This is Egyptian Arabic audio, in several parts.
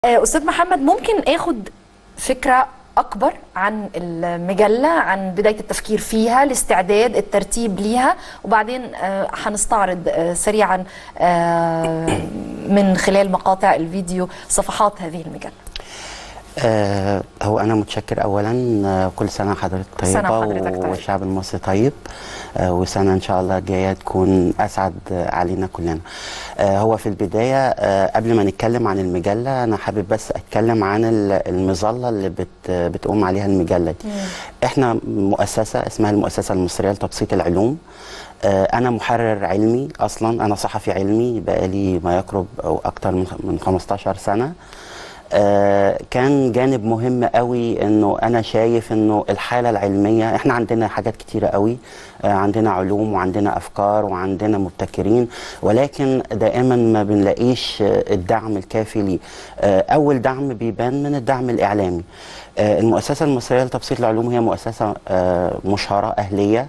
آه، أستاذ محمد ممكن آخد فكرة أكبر عن المجلة عن بداية التفكير فيها الاستعداد الترتيب ليها وبعدين آه، هنستعرض آه، سريعا آه، من خلال مقاطع الفيديو صفحات هذه المجلة آه هو أنا متشكر أولا آه كل سنة حضرتك طيبة سنة وحضرتك طيب. والشعب المصري طيب آه وسنة إن شاء الله جاية تكون أسعد آه علينا كلنا آه هو في البداية آه قبل ما نتكلم عن المجلة أنا حابب بس أتكلم عن ال- المظلة اللي بت بتقوم عليها المجلة دي إحنا مؤسسة اسمها المؤسسة المصرية لتبسيط العلوم آه، أنا محرر علمي أصلا أنا صحفي علمي بقالي ما يقرب أو أكتر من من 15 سنة آه، كان جانب مهم قوي انه انا شايف انه الحاله العلميه احنا عندنا حاجات كتيره قوي آه، عندنا علوم وعندنا افكار وعندنا مبتكرين ولكن دائما ما بنلاقيش آه، الدعم الكافي ليه آه، اول دعم بيبان من الدعم الاعلامي آه، المؤسسه المصريه لتبسيط العلوم هي مؤسسه آه، مشهره اهليه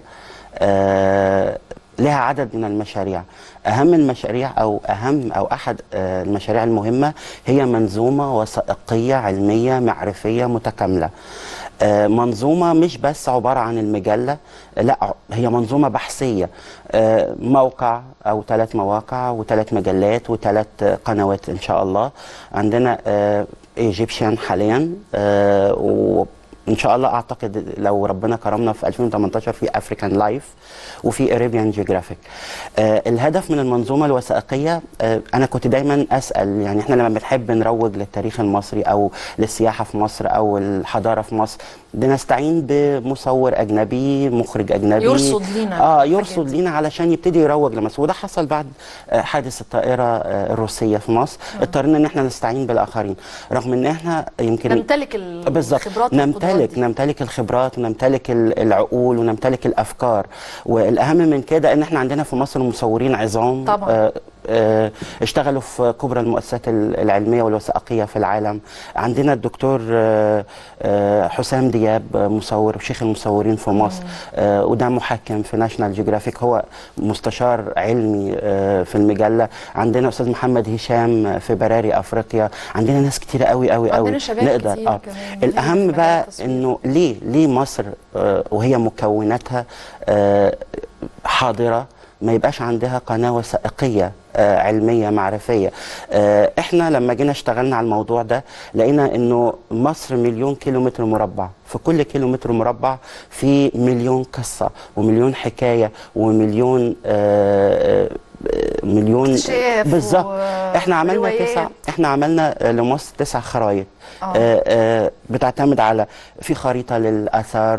آه، لها عدد من المشاريع اهم المشاريع او اهم او احد آه، المشاريع المهمه هي منظومه وثائقيه علميه معرفيه متكامله آه، منظومه مش بس عباره عن المجله لا هي منظومه بحثيه آه، موقع او ثلاث مواقع وثلاث مجلات وثلاث قنوات ان شاء الله عندنا ايجيبشن حاليا آه، و ان شاء الله اعتقد لو ربنا كرمنا في 2018 في افريكان لايف وفي اريبيان جيوغرافيك آه الهدف من المنظومه الوثائقيه آه انا كنت دايما اسال يعني احنا لما بنحب نروج للتاريخ المصري او للسياحه في مصر او الحضاره في مصر بنستعين بمصور اجنبي مخرج اجنبي يرصد لينا اه الحاجات يرصد دي. لينا علشان يبتدي يروج لمصر وده حصل بعد آه، حادث الطائره آه، الروسيه في مصر اضطرينا ان احنا نستعين بالاخرين رغم ان احنا يمكن نمتلك بالظبط الخبرات والقدرات نمتلك دي. نمتلك الخبرات ونمتلك ال- العقول ونمتلك الافكار والاهم من كده ان احنا عندنا في مصر مصورين عظام طبعاً. آه آه اشتغلوا في كبرى المؤسسات ال- العلميه والوثائقيه في العالم عندنا الدكتور آه آه حسام دياب آه، مصور شيخ المصورين في مصر آه وده محكم في ناشونال جيوغرافيك هو مستشار علمي آه في المجله عندنا استاذ محمد هشام في براري افريقيا عندنا ناس كتيره قوي قوي قوي عندنا شباب نقدر كتير اه كمان الاهم في بقى مجال التصوير. انه ليه ليه مصر آه، وهي مكوناتها آه، حاضره ما يبقاش عندها قناه وثائقيه آه، علميه معرفيه آه، احنا لما جينا اشتغلنا على الموضوع ده لقينا انه مصر مليون كيلومتر مربع في كل كيلومتر مربع في مليون قصه ومليون حكايه ومليون آه، آه، مليون اكتشاف بالظبط و- احنا عملنا وروايات. تسع احنا عملنا آه، لمصر تسع خرايط آه. آه، آه، بتعتمد على في خريطة للأثر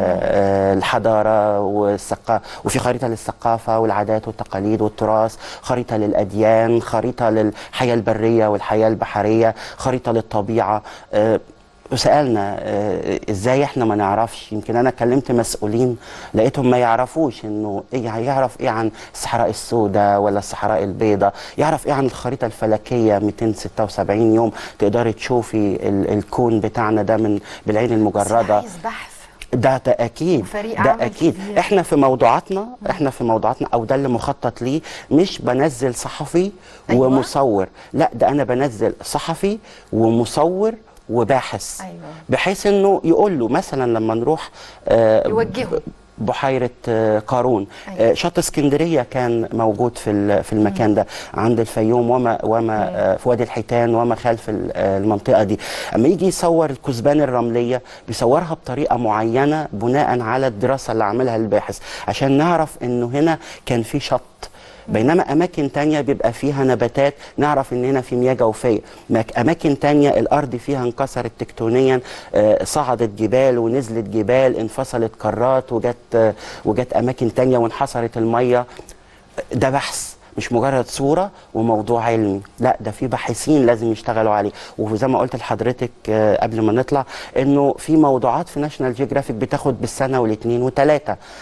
والحضارة والثقافة وفي خريطة للثقافة والعادات والتقاليد والتراث خريطة للأديان خريطة للحياة البرية والحياة البحرية خريطة للطبيعة آه، وسالنا آه، ازاي احنا ما نعرفش يمكن انا كلمت مسؤولين لقيتهم ما يعرفوش انه ايه يعرف ايه عن الصحراء السوداء ولا الصحراء البيضاء يعرف ايه عن الخريطه الفلكيه 276 يوم تقدري تشوفي ال- الكون بتاعنا ده من بالعين المجرده عايز بحث ده ده اكيد وفريق ده عمل اكيد كبير. احنا في موضوعاتنا احنا في موضوعاتنا او ده اللي مخطط ليه مش بنزل صحفي أيوة. ومصور لا ده انا بنزل صحفي ومصور وباحث أيوة. بحيث انه يقول له مثلا لما نروح آه، يوجهه. بحيره آه، قارون أيوة. آه، شط اسكندريه كان موجود في ال- في المكان ده عند الفيوم وما وما آه، في وادي الحيتان وما خلف ال- آه، المنطقه دي اما يجي يصور الكثبان الرمليه بيصورها بطريقه معينه بناء على الدراسه اللي عملها الباحث عشان نعرف انه هنا كان في شط بينما اماكن تانية بيبقى فيها نباتات نعرف ان هنا في مياه جوفيه مك- اماكن تانية الارض فيها انكسرت تكتونيا آه، صعدت جبال ونزلت جبال انفصلت قارات وجت آه، وجت اماكن تانية وانحصرت الميه ده بحث مش مجرد صورة وموضوع علمي لا ده في باحثين لازم يشتغلوا عليه وزي ما قلت لحضرتك آه، قبل ما نطلع انه في موضوعات في ناشونال جيوغرافيك بتاخد بالسنة والاثنين وثلاثة